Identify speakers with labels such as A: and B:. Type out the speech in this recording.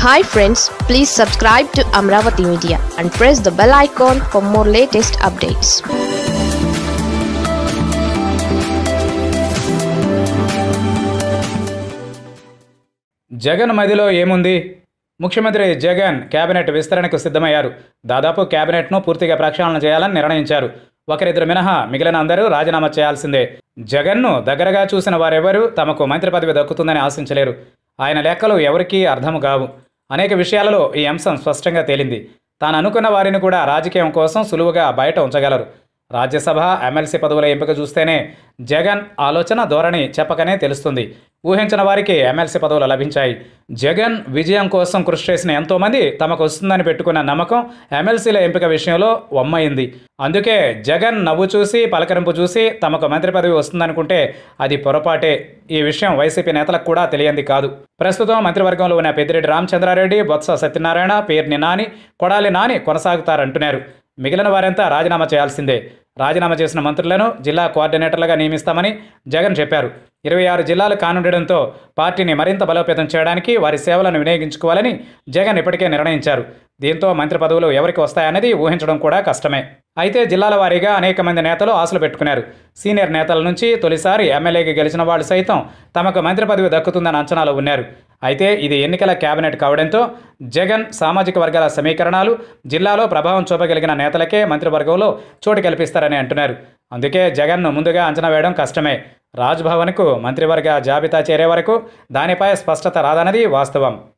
A: hi friends please subscribe to Amaravati media and press the bell icon for more latest updates
B: Jagan మదిలో ఏముంది ముఖ్యమంత్రి Jagan cabinet విస్తరణకు సిద్ధమయ్యారు దాదాపు కేబినెట్ను పూర్తిగా ప్రక్షాళన చేయాలని నిర్ణయించారు ఒకరిద్దరు మినహా మిగిలిన అందరూ రాజీనామా చేయాల్సిందే జగన్ను దగ్గరగా చూసిన వారెవరూ తమకు మంత్రి పదవి దక్కుతుందని ఆశించలేరు ఆయన లెక్కలు ఎవరికీ అర్థం కావు అనేక విషయాలలో ఈ అంశం స్పష్టంగా తేలింది తాను అనుకున్న వారిని కూడా రాజకీయం కోసం సులువుగా బయట ఉంచగలరు రాజ్యసభ ఎమ్మెల్సీ పదవుల ఎంపిక చూస్తేనే జగన్ ఆలోచన ధోరణి చెప్పకనే తెలుస్తుంది ఊహించిన వారికి ఎమ్మెల్సీ పదవులు లభించాయి జగన్ విజయం కోసం కృషి చేసిన ఎంతోమంది తమకు వస్తుందని పెట్టుకున్న నమ్మకం ఎమ్మెల్సీల ఎంపిక విషయంలో వమ్మయింది అందుకే జగన్ నవ్వు చూసి పలకరింపు చూసి తమకు మంత్రి పదవి వస్తుందనుకుంటే అది పొరపాటే ఈ విషయం వైసీపీ నేతలకు కూడా తెలియంది కాదు ప్రస్తుతం మంత్రివర్గంలో ఉన్న పెద్దిరెడ్డి రామచంద్రారెడ్డి బొత్స సత్యనారాయణ పేర్ని నాని కొడాలి నాని కొనసాగుతారంటున్నారు మిగిలిన వారంతా రాజీనామా చేయాల్సిందే రాజీనామా చేసిన మంత్రులను జిల్లా కోఆర్డినేటర్లుగా నియమిస్తామని జగన్ చెప్పారు ఇరవై ఆరు జిల్లాలు కానుండడంతో పార్టీని మరింత బలోపేతం చేయడానికి వారి సేవలను వినియోగించుకోవాలని జగన్ ఇప్పటికే నిర్ణయించారు దీంతో మంత్రి పదవులు ఎవరికి వస్తాయన్నది ఊహించడం కూడా కష్టమే అయితే జిల్లాల వారీగా అనేక మంది నేతలు ఆశలు పెట్టుకున్నారు సీనియర్ నేతల నుంచి తొలిసారి ఎమ్మెల్యేకి గెలిచిన వాళ్ళు సైతం తమకు మంత్రి పదవి దక్కుతుందని అంచనాలో ఉన్నారు అయితే ఇది ఎన్నికల కేబినెట్ కావడంతో జగన్ సామాజిక వర్గాల సమీకరణాలు జిల్లాలో ప్రభావం చూపగలిగిన నేతలకే మంత్రివర్గంలో చోటు కల్పిస్తారని అంటున్నారు అందుకే జగన్ను ముందుగా అంచనా వేయడం కష్టమే రాజ్భవన్కు మంత్రివర్గ జాబితా చేరే వరకు దానిపై స్పష్టత రాదన్నది వాస్తవం